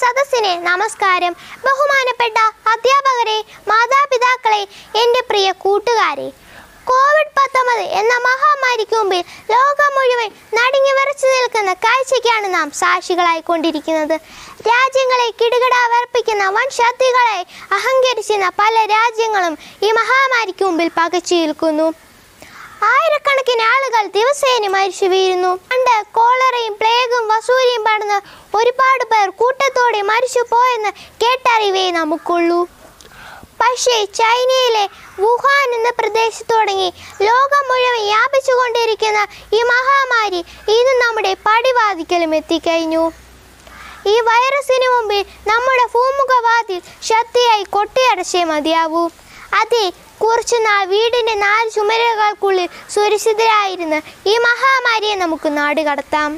സദസ്സിനെ നമസ്കാരം ബഹുമാനപ്പെട്ട അധ്യാപകരെ മാതാപിതാക്കളെ എൻ്റെ പ്രിയ കൂട്ടുകാരെ കോവിഡ് പത്തൊമ്പത് എന്ന മഹാമാരിക്ക് മുമ്പിൽ ലോകം മുഴുവൻ നടുങ്ങി വിറച്ചു നിൽക്കുന്ന കാഴ്ചയ്ക്കാണ് നാം സാക്ഷികളായിക്കൊണ്ടിരിക്കുന്നത് രാജ്യങ്ങളെ കിടുകിട വിറപ്പിക്കുന്ന വൻ ശക്തികളെ അഹങ്കരിച്ചിരുന്ന പല രാജ്യങ്ങളും ഈ മഹാമാരിക്ക് മുമ്പിൽ പകച്ചു നിൽക്കുന്നു ആയിരക്കണക്കിന് ആളുകൾ ദിവസേന മരിച്ചു വീഴുന്നു പണ്ട് കോളറയും പ്ലേഗും വസൂരിയും പടന്ന് ഒരുപാട് പേർ കൂട്ടത്തോടെ മരിച്ചു പോയെന്ന് കേട്ടറിവേ നമുക്കുള്ളൂ പക്ഷേ ചൈനയിലെ വുഹാൻ എന്ന പ്രദേശത്ത് തുടങ്ങി ലോകം മുഴുവൻ വ്യാപിച്ചുകൊണ്ടിരിക്കുന്ന ഈ മഹാമാരി ഇന്ന് നമ്മുടെ പടിവാതിക്കലും എത്തിക്കഴിഞ്ഞു ഈ വൈറസിന് മുമ്പിൽ നമ്മുടെ ഭൂമുഖവാതിൽ ശക്തിയായി കൊട്ടിയടച്ചേ മതിയാവൂ അതെ കുറച്ചുനാൾ വീടിന്റെ നാല് ചുമരുകൾക്കുള്ളിൽ സുരക്ഷിതരായിരുന്ന് ഈ മഹാമാരിയെ നമുക്ക് നാടുകടത്താം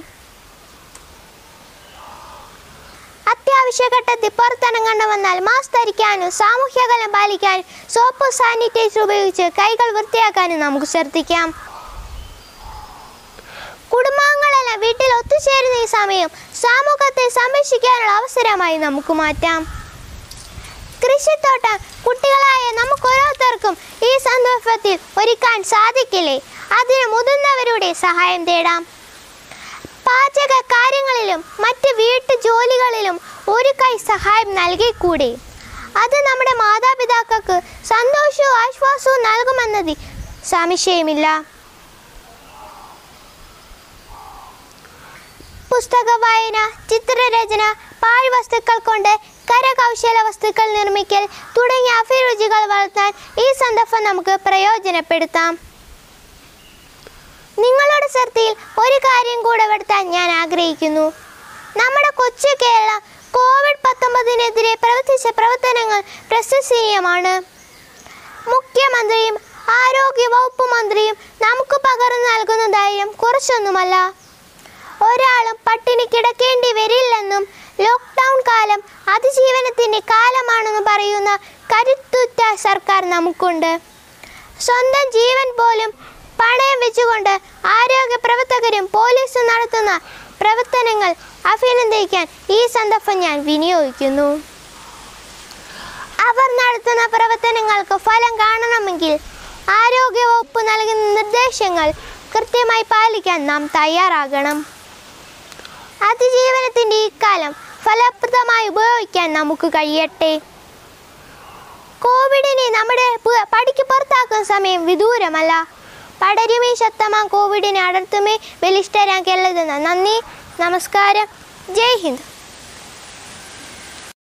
അത്യാവശ്യ ഘട്ടത്തിൽ പുറത്തിറങ്ങേണ്ട വന്നാൽ മാസ്ക് ധരിക്കാനും സാമൂഹ്യകലം പാലിക്കാനും സോപ്പ് സാനിറ്റൈസർ ഉപയോഗിച്ച് കൈകൾ വൃത്തിയാക്കാനും നമുക്ക് ശ്രദ്ധിക്കാം കുടുംബാംഗങ്ങളെല്ലാം വീട്ടിൽ ഒത്തുചേരുന്ന ഈ സമയം സമൂഹത്തെ സംരക്ഷിക്കാനുള്ള അവസരമായി നമുക്ക് മാറ്റാം കൃഷിത്തോട്ടം കുട്ടികളായ നമുക്ക് ഓരോരുത്തർക്കും ഈ സന്ദർഭത്തിൽ ഒരുക്കാൻ സാധിക്കില്ലേ അതിന് മുതിർന്നവരുടെ സഹായം തേടാം പാചക കാര്യങ്ങളിലും മറ്റ് വീട്ടു ജോലികളിലും ഒരു കൈ സഹായം നൽകിക്കൂടെ അത് നമ്മുടെ മാതാപിതാക്കൾക്ക് സന്തോഷവും ആശ്വാസവും നൽകുമെന്നതിൽ സംശയമില്ല പുസ്തക വായന ചിത്രരചന പാഴ്വസ്തുക്കൾ കൊണ്ട് കരകൗശല വസ്തുക്കൾ നിർമ്മിക്കൽ തുടങ്ങിയ അഭിരുചികൾ വളർത്താൻ ഈ സന്ദർഭം നമുക്ക് പ്രയോജനപ്പെടുത്താം നിങ്ങളുടെ ശ്രദ്ധയിൽ ഒരു കാര്യം കൂടെ വരുത്താൻ ഞാൻ ആഗ്രഹിക്കുന്നു നമ്മുടെ കൊച്ചു കേരളം കോവിഡ് പത്തൊമ്പതിനെതിരെ പ്രവർത്തിച്ച പ്രവർത്തനങ്ങൾ പ്രശംസനീയമാണ് മുഖ്യമന്ത്രിയും ആരോഗ്യ വകുപ്പ് മന്ത്രിയും നമുക്ക് പകർന്നു നൽകുന്ന ധൈര്യം കുറച്ചൊന്നുമല്ല ഒരാളും പട്ടിണി കിടക്കേണ്ടി വരില്ലെന്നും ലോക്ക്ഡൗൺ കാലം അതിജീവനത്തിന്റെ കാലമാണെന്ന് പറയുന്ന കരുത്തുറ്റ സർക്കാർ നമുക്കുണ്ട് സ്വന്തം ജീവൻ പോലും പണയം വെച്ചുകൊണ്ട് ആരോഗ്യ പ്രവർത്തകരും പോലീസും നടത്തുന്ന പ്രവർത്തനങ്ങൾ അഭിനന്ദിക്കാൻ ഈ സന്ദർഭം ഞാൻ വിനിയോഗിക്കുന്നു അവർ നടത്തുന്ന പ്രവർത്തനങ്ങൾക്ക് ഫലം കാണണമെങ്കിൽ ആരോഗ്യവകുപ്പ് നൽകുന്ന നിർദ്ദേശങ്ങൾ കൃത്യമായി പാലിക്കാൻ നാം തയ്യാറാകണം അതിജീവനത്തിന്റെ ഈ കാലം ഫലപ്രദമായി ഉപയോഗിക്കാൻ നമുക്ക് കഴിയട്ടെ കോവിഡിനെ നമ്മുടെ പു- പടിക്ക് പുറത്താക്കുന്ന സമയം വിദൂരമല്ല പടരുമേ ശക്തമാം കോവിഡിനെ അടർത്തുമേ ബലിഷ്ഠരാൻ കേരളത്തിൽ നന്ദി നമസ്കാരം ജയ് ഹിന്ദ്